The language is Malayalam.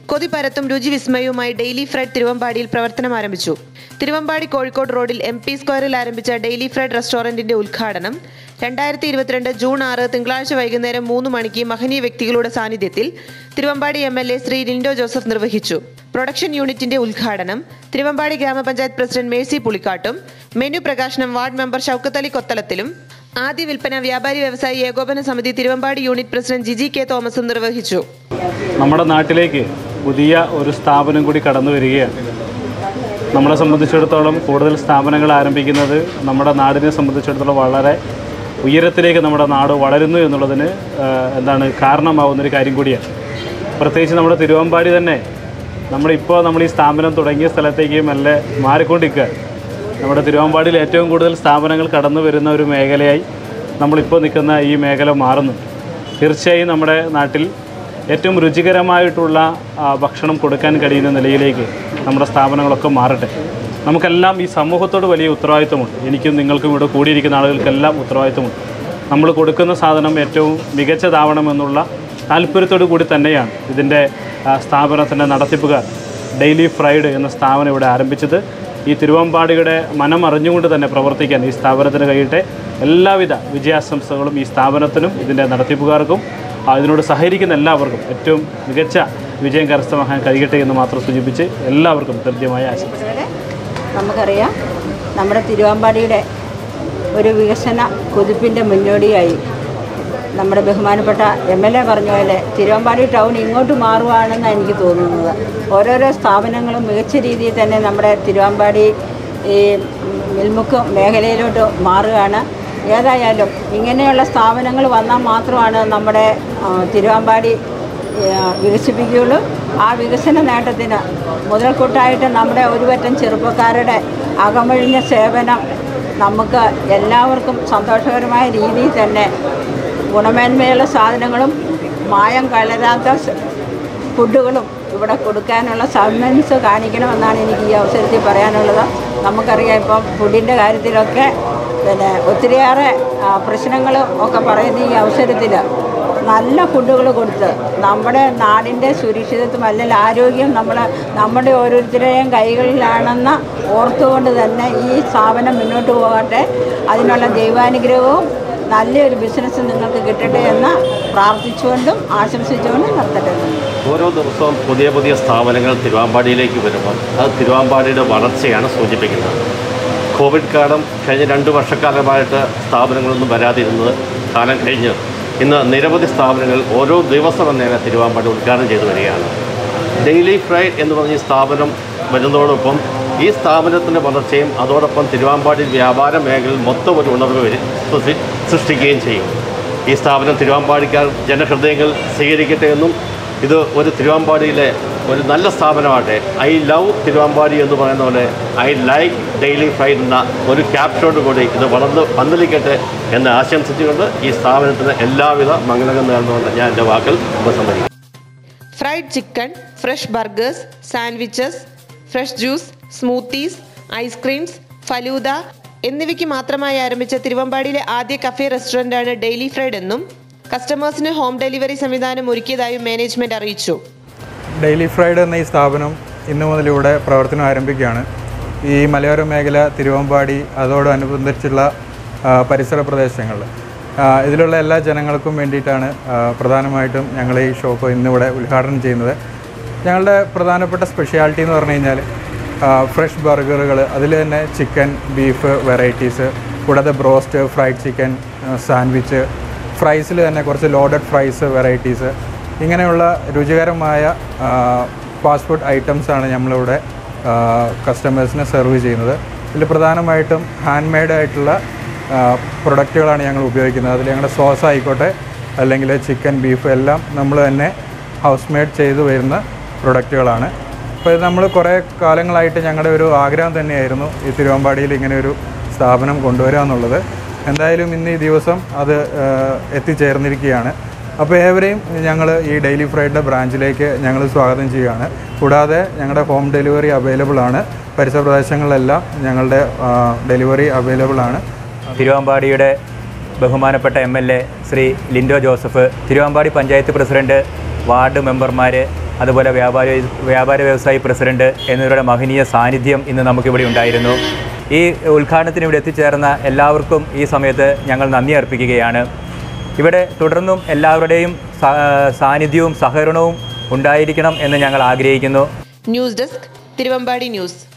കൊതി പരത്തും രുചി വിസ്മയവുമായി ഡെയിലി ഫ്രെഡ് തിരുവമ്പാടിയിൽ പ്രവർത്തനം ആരംഭിച്ചു തിരുവമ്പാടി കോഴിക്കോട് റോഡിൽ എം പി സ്ക്വയറിൽ ആരംഭിച്ച ഡെയിലി ഫ്രെഡ് റെസ്റ്റോറന്റിന്റെ ഉദ്ഘാടനം രണ്ടായിരത്തി ഇരുപത്തിരണ്ട് ജൂൺ ആറ് തിങ്കളാഴ്ച വൈകുന്നേരം മൂന്ന് മണിക്ക് മഹനീയ വ്യക്തികളുടെ സാന്നിധ്യത്തിൽ Thiruvambady M L A Shri Lindo Joseph നിർവഹിച്ചു പ്രൊഡക്ഷൻ യൂണിറ്റിന്റെ ഉദ്ഘാടനം തിരുവമ്പാടി ഗ്രാമപഞ്ചായത്ത് പ്രസിഡന്റ് മേഴ്സി പുളിക്കാട്ടും മെനു പ്രകാശനം വാർഡ് മെമ്പർ ഷൗക്കത്ത് അലി കൊത്തലത്തിലും ആദ്യ വിൽപ്പന വ്യാപാരി വ്യവസായി ഏകോപന സമിതി Thiruvambady unit president Jiji K തോമസും നിർവഹിച്ചു നമ്മുടെ നാട്ടിലേക്ക് പുതിയ ഒരു സ്ഥാപനം കൂടി കടന്നു വരികയാണ് നമ്മളെ സംബന്ധിച്ചിടത്തോളം കൂടുതൽ സ്ഥാപനങ്ങൾ ആരംഭിക്കുന്നത് നമ്മുടെ നാടിനെ സംബന്ധിച്ചിടത്തോളം വളരെ ഉയരത്തിലേക്ക് നമ്മുടെ നാട് വളരുന്നു എന്നുള്ളതിന് ആ, എന്താണ് കാരണമാവുന്നൊരു കാര്യം കൂടിയാണ് പ്രത്യേകിച്ച് നമ്മുടെ തിരുവമ്പാടി തന്നെ നമ്മളിപ്പോൾ നമ്മൾ ഈ സ്ഥാപനം തുടങ്ങിയ സ്ഥലത്തേക്ക് മെല്ലെ മാറിക്കൊണ്ടിരിക്കുക നമ്മുടെ തിരുവമ്പാടിയിൽ ഏറ്റവും കൂടുതൽ സ്ഥാപനങ്ങൾ കടന്നു വരുന്ന ഒരു മേഖലയായി നമ്മളിപ്പോൾ നിൽക്കുന്ന ഈ മേഖല മാറുന്നു തീർച്ചയായും നമ്മുടെ നാട്ടിൽ ഏറ്റവും രുചികരമായിട്ടുള്ള ആ, ഭക്ഷണം കൊടുക്കാൻ കഴിയുന്ന നിലയിലേക്ക് നമ്മുടെ സ്ഥാപനങ്ങളൊക്കെ മാറട്ടെ നമുക്കെല്ലാം ഈ സമൂഹത്തോട് വലിയ ഉത്തരവാദിത്വമുണ്ട് എനിക്കും നിങ്ങൾക്കും ഇവിടെ കൂടിയിരിക്കുന്ന ആളുകൾക്കെല്ലാം ഉത്തരവാദിത്വമുണ്ട് നമ്മൾ കൊടുക്കുന്ന സാധനം ഏറ്റവും മികച്ചതാവണമെന്നുള്ള താല്പര്യത്തോടു കൂടി തന്നെയാണ് ഇതിൻ്റെ ആ, സ്ഥാപനത്തിൻ്റെ നടത്തിപ്പുകാർ ഡെയിലി ഫ്രൈഡ് എന്ന സ്ഥാപനം ഇവിടെ ആരംഭിച്ചത് ഈ തിരുവമ്പാടിയുടെ മനം അറിഞ്ഞുകൊണ്ട് തന്നെ പ്രവർത്തിക്കാൻ ഈ സ്ഥാപനത്തിന് കഴിയട്ടെ എല്ലാവിധ വിജയാശംസകളും ഈ സ്ഥാപനത്തിനും ഇതിൻ്റെ നടത്തിപ്പുകാർക്കും ആ, ഇതിനോട് സഹകരിക്കുന്ന എല്ലാവർക്കും ഏറ്റവും മികച്ച വിജയം കരസ്ഥമാക്കാൻ കഴിയട്ടെ എന്ന് മാത്രം സൂചിപ്പിച്ച് എല്ലാവർക്കും കൃത്യമായ ആശംസ നമുക്കറിയാം നമ്മുടെ തിരുവാമ്പാടിയുടെ ഒരു വികസന കുതിപ്പിൻ്റെ മുന്നോടിയായി നമ്മുടെ ബഹുമാനപ്പെട്ട എം എൽ എ പറഞ്ഞ പോലെ തിരുവമ്പാടി ടൗൺ ഇങ്ങോട്ട് മാറുകയാണെന്നാണ് എനിക്ക് തോന്നുന്നത് ഓരോരോ സ്ഥാപനങ്ങളും മികച്ച രീതിയിൽ തന്നെ നമ്മുടെ തിരുവമ്പാടി ഈ മിൽമുക്ക് മേഖലയിലോട്ട് മാറുകയാണ് ഏതായാലും ഇങ്ങനെയുള്ള സ്ഥാപനങ്ങൾ വന്നാൽ മാത്രമാണ് നമ്മുടെ ആ, തിരുവമ്പാടി ഏഹ് വികസിപ്പിക്കുകയുള്ളൂ ആ വികസന നേട്ടത്തിന് മുതൽക്കൂട്ടായിട്ട് നമ്മുടെ ഒരുപറ്റം ചെറുപ്പക്കാരുടെ അകമഴിഞ്ഞ സേവനം നമുക്ക് എല്ലാവർക്കും സന്തോഷകരമായ രീതിയിൽ തന്നെ ഗുണമേന്മയുള്ള സാധനങ്ങളും മായം കലരാത്ത സ് ഫുഡുകളും ഇവിടെ കൊടുക്കാനുള്ള സബ്മൻസ് കാണിക്കണമെന്നാണ് എനിക്ക് ഈ അവസരത്തിൽ പറയാനുള്ളത് നമുക്കറിയാം ഇപ്പം ഫുഡിൻ്റെ കാര്യത്തിലൊക്കെ പിന്നെ ഒത്തിരിയേറെ പ്രശ്നങ്ങൾ ഒക്കെ പറയുന്ന ഈ അവസരത്തിൽ നല്ല ഫുഡുകൾ കൊടുത്ത് നമ്മുടെ നാടിൻ്റെ സുരക്ഷിതത്വം അല്ലെങ്കിൽ ആരോഗ്യം നമ്മൾ നമ്മുടെ ഓരോരുത്തരുടെയും കൈകളിലാണെന്ന് ഓർത്തുകൊണ്ട് തന്നെ ഈ സ്ഥാപനം മുന്നോട്ട് പോകട്ടെ അതിനുള്ള ദൈവാനുഗ്രഹവും നല്ലൊരു ബിസിനസ് നിങ്ങൾക്ക് കിട്ടട്ടെ എന്ന് പ്രാർത്ഥിച്ചുകൊണ്ടും ആശംസിച്ചുകൊണ്ടും നിർത്തട്ടെ ഓരോ ദിവസവും പുതിയ പുതിയ സ്ഥാപനങ്ങൾ തിരുവാമ്പാടിയിലേക്ക് വരുമ്പോൾ അത് തിരുവാമ്പാടിയുടെ വളർച്ചയാണ് സൂചിപ്പിക്കുന്നത് കോവിഡ് കാലം കഴിഞ്ഞ രണ്ട് വർഷക്കാലമായിട്ട് സ്ഥാപനങ്ങളൊന്നും വരാതിരുന്നത് കാലം കഴിഞ്ഞ് ഇന്ന് നിരവധി സ്ഥാപനങ്ങൾ ഓരോ ദിവസം തന്നെ തിരുവാമ്പാടി ഉദ്ഘാടനം ചെയ്തു വരികയാണ് ഡെയിലി ഫ്രൈ എന്ന് പറഞ്ഞ ഈ സ്ഥാപനം വരുന്നതോടൊപ്പം ഈ സ്ഥാപനത്തിൻ്റെ വളർച്ചയും അതോടൊപ്പം തിരുവാമ്പാടി വ്യാപാര മേഖലയിൽ മൊത്തം ഒരു ഉണർവ് വരി- സൃഷ്ടി- സൃഷ്ടിക്കുകയും ചെയ്യും ഈ സ്ഥാപനം തിരുവാമ്പാടിക്കാർ ജനഹൃദയങ്ങൾ സ്വീകരിക്കട്ടെ എന്നും ഇത് ഒരു തിരുവാമ്പാടിയിലെ ഒരു നല്ല സ്ഥാപനമാകട്ടെ ഐ ലവ് തിരുവാമ്പാടി എന്ന് പറയുന്ന പോലെ ഐ ലൈക്ക് ഡെയിലി ഫ്രൈ എന്ന ഒരു ക്യാപ്ഷനോട് കൂടി ഇത് വളർന്ന് പന്തലിക്കട്ടെ എന്ന് ആശംസിച്ചുകൊണ്ട് ഈ സ്ഥാപനത്തിന് എല്ലാവിധ മംഗളങ്ങൾ നേർന്നുകൊണ്ട് ഞാൻ എൻ്റെ വാക്കിൽ ഉപസംഹരിക്കും fried chicken fresh burgers sandwiches fresh juice smoothies ice creams falooda എന്നിവയ്ക്ക് മാത്രമായി ആരംഭിച്ച തിരുവമ്പാടിയിലെ ആദ്യ കഫേ റെസ്റ്റോറൻ്റാണ് ഡെയിലി ഫ്രൈഡ് എന്നും കസ്റ്റമേഴ്സിന് ഹോം ഡെലിവറി സംവിധാനം ഒരുക്കിയതായും മാനേജ്മെന്റ് അറിയിച്ചു ഡെയിലി ഫ്രൈഡ് എന്ന ഈ സ്ഥാപനം ഇന്നു മുതൽ ഇവിടെ പ്രവർത്തനം ആരംഭിക്കുകയാണ് ഈ മലയോര മേഖല തിരുവമ്പാടി അതോടനുബന്ധിച്ചുള്ള ആ, പരിസര പ്രദേശങ്ങളിൽ ആ, ഇതിലുള്ള എല്ലാ ജനങ്ങൾക്കും വേണ്ടിയിട്ടാണ് ആ, പ്രധാനമായിട്ടും ഞങ്ങൾ ഈ ഷോപ്പ് ഇന്നിവിടെ ഉദ്ഘാടനം ചെയ്യുന്നത് ഞങ്ങളുടെ പ്രധാനപ്പെട്ട സ്പെഷ്യാലിറ്റി എന്ന് പറഞ്ഞു കഴിഞ്ഞാൽ ഫ്രഷ് ബർഗറുകൾ അതിൽ തന്നെ ചിക്കൻ ബീഫ് വെറൈറ്റീസ് കൂടാതെ ബ്രോസ്റ്റ് ഫ്രൈഡ് ചിക്കൻ സാൻഡ്വിച്ച് ഫ്രൈസിൽ തന്നെ കുറച്ച് ലോഡഡ് ഫ്രൈസ് വെറൈറ്റീസ് ഇങ്ങനെയുള്ള രുചികരമായ ഫാസ്റ്റ് ഫുഡ് ഐറ്റംസാണ് നമ്മളിവിടെ കസ്റ്റമേഴ്സിന് സെർവ് ചെയ്യുന്നത് ഇതിൽ പ്രധാനമായിട്ടും ഹാൻഡ് മെയ്ഡ് ആയിട്ടുള്ള പ്രൊഡക്റ്റുകളാണ് ഞങ്ങൾ ഉപയോഗിക്കുന്നത് അതിൽ ഞങ്ങളുടെ സോസ് ആയിക്കോട്ടെ അല്ലെങ്കിൽ ചിക്കൻ ബീഫ് എല്ലാം നമ്മൾ തന്നെ ഹൗസ് മെയ്ഡ് ചെയ്തു വരുന്ന പ്രൊഡക്റ്റുകളാണ് അപ്പോൾ ഇത് നമ്മൾ കുറേ കാലങ്ങളായിട്ട് ഞങ്ങളുടെ ഒരു ആഗ്രഹം തന്നെയായിരുന്നു ഈ തിരുവമ്പാടിയിൽ ഇങ്ങനെ ഒരു സ്ഥാപനം കൊണ്ടുവരിക എന്നുള്ളത് എന്തായാലും ഇന്ന് ഈ ദിവസം അത് ആ, എത്തിച്ചേർന്നിരിക്കുകയാണ് അപ്പോൾ ഏവരെയും ഞങ്ങൾ ഈ ഡെയിലി ഫ്രൈഡേ ബ്രാഞ്ചിലേക്ക് ഞങ്ങൾ സ്വാഗതം ചെയ്യുകയാണ് കൂടാതെ ഞങ്ങളുടെ ഹോം ഡെലിവറി അവൈലബിൾ ആണ് പരിസര പ്രദേശങ്ങളിലെല്ലാം ഞങ്ങളുടെ ആ, ഡെലിവറി അവൈലബിൾ ആണ് തിരുവമ്പാടിയുടെ ബഹുമാനപ്പെട്ട M L A Shri Lindo Joseph Thiruvambady panchayat president ward മെമ്പർമാർ അതുപോലെ വ്യാപാര വ്യാപാര വ്യവസായി പ്രസിഡന്റ് എന്നിവരുടെ മഹനീയ സാന്നിധ്യം ഇന്ന് നമുക്കിവിടെ ഉണ്ടായിരുന്നു ഈ ഉദ്ഘാടനത്തിന് ഇവിടെ എത്തിച്ചേർന്ന എല്ലാവർക്കും ഈ സമയത്ത് ഞങ്ങൾ നന്ദി അർപ്പിക്കുകയാണ് ഇവിടെ തുടർന്നും എല്ലാവരുടെയും സാ- സാന്നിധ്യവും സഹകരണവും ഉണ്ടായിരിക്കണം എന്ന് ഞങ്ങൾ ആഗ്രഹിക്കുന്നു ന്യൂസ് ഡെസ്ക് തിരുവമ്പാടി ന്യൂസ്